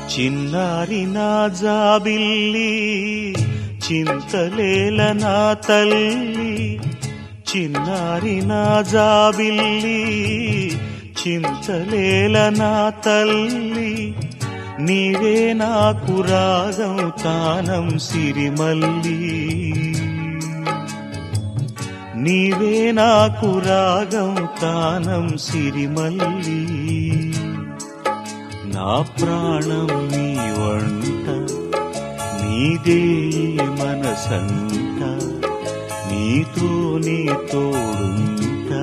చిన్నారి నా జాబిల్లి చింతలేల నా తల్లి చిన్నారి నా జాబిల్లి చింతలేల నా తల్లి నీవే నాకు రాగం తానం సిరిమల్లి నీవే నాకు రాగం తానం సిరిమల్లి నా ప్రాణం నీ వంట నీదే ఈ మనసంట నీతో నీ తోడుంటా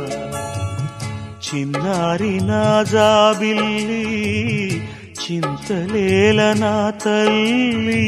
చిన్నారి నా జాబిల్లి చింతలేల నా తల్లి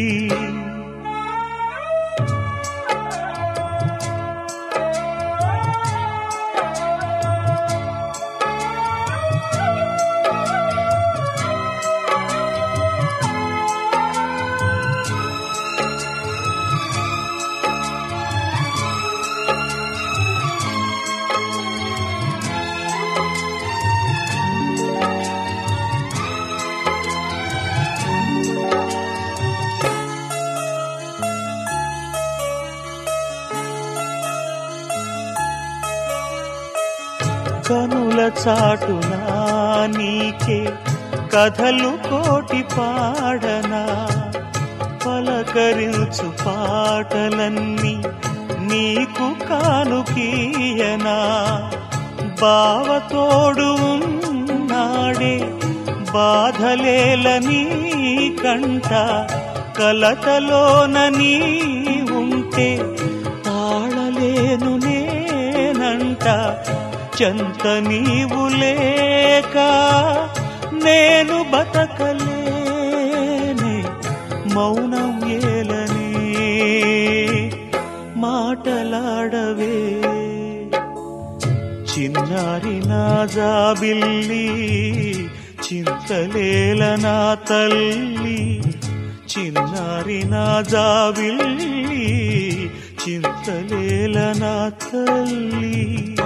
కనుల చాటునా నీకే కథలు కోటి పాడనా పలకరించు పాటలన్నీ నీకు కానుకీయనా బావతోడు ఉన్నాడే బాధలేల నీ కంట కలతలోన నీ ఉంటే తాళలేను నేనంట చెంత నీవు లేక నేను బతకలేనే మౌనం ఏలనే మాటలాడవే చిన్నారి నా జాబిల్లి చింతలేల నా తల్లి చిన్నారి నా జాబిల్లి చింతలేల నా తల్లి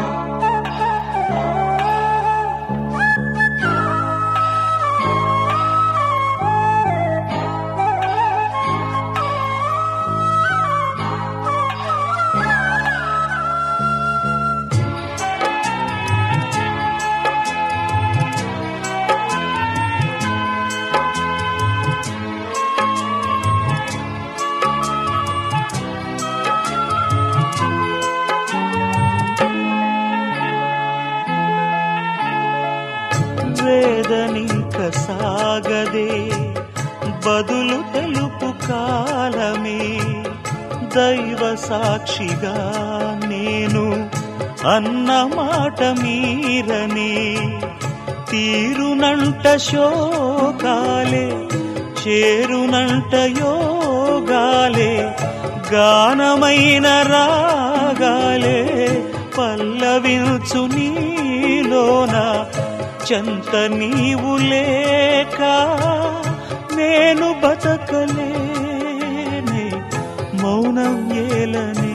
వేదనింక సాగదే బదులు తెలుపు కాలమే దైవ సాక్షిగా నేను అన్న మాట మీరనే తీరునంట శోకాలే చేరునంట యోగాలే గానమైన రాగాలే పల్లవించు నీలోన చెంత నీవు లేక నేను బతకలేనే మౌనం ఏలనే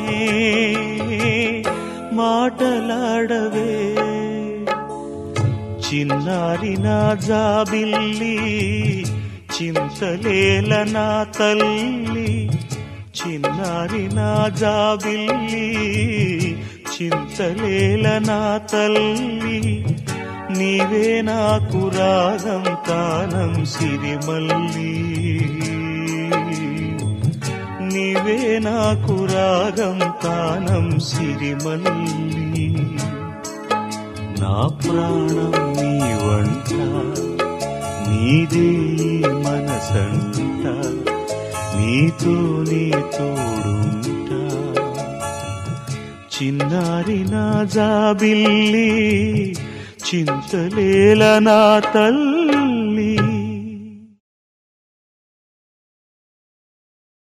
మాటలాడవే చిన్నారి నా జాబిల్లి చింతలేల నా తల్లి చిన్నారి నా జాబిల్లి చింతలేల నా తల్లి నీవే నాకు రాగం తానం సిరిమల్లి నీవే నాకు రాగం తానం సిరిమల్లి నా ప్రాణం నీ వంట నీదే ఈ మనసంట నీతో నీ తోడుంటా చిన్నారి నా జాబిల్లి చింతలేల నా తల్లి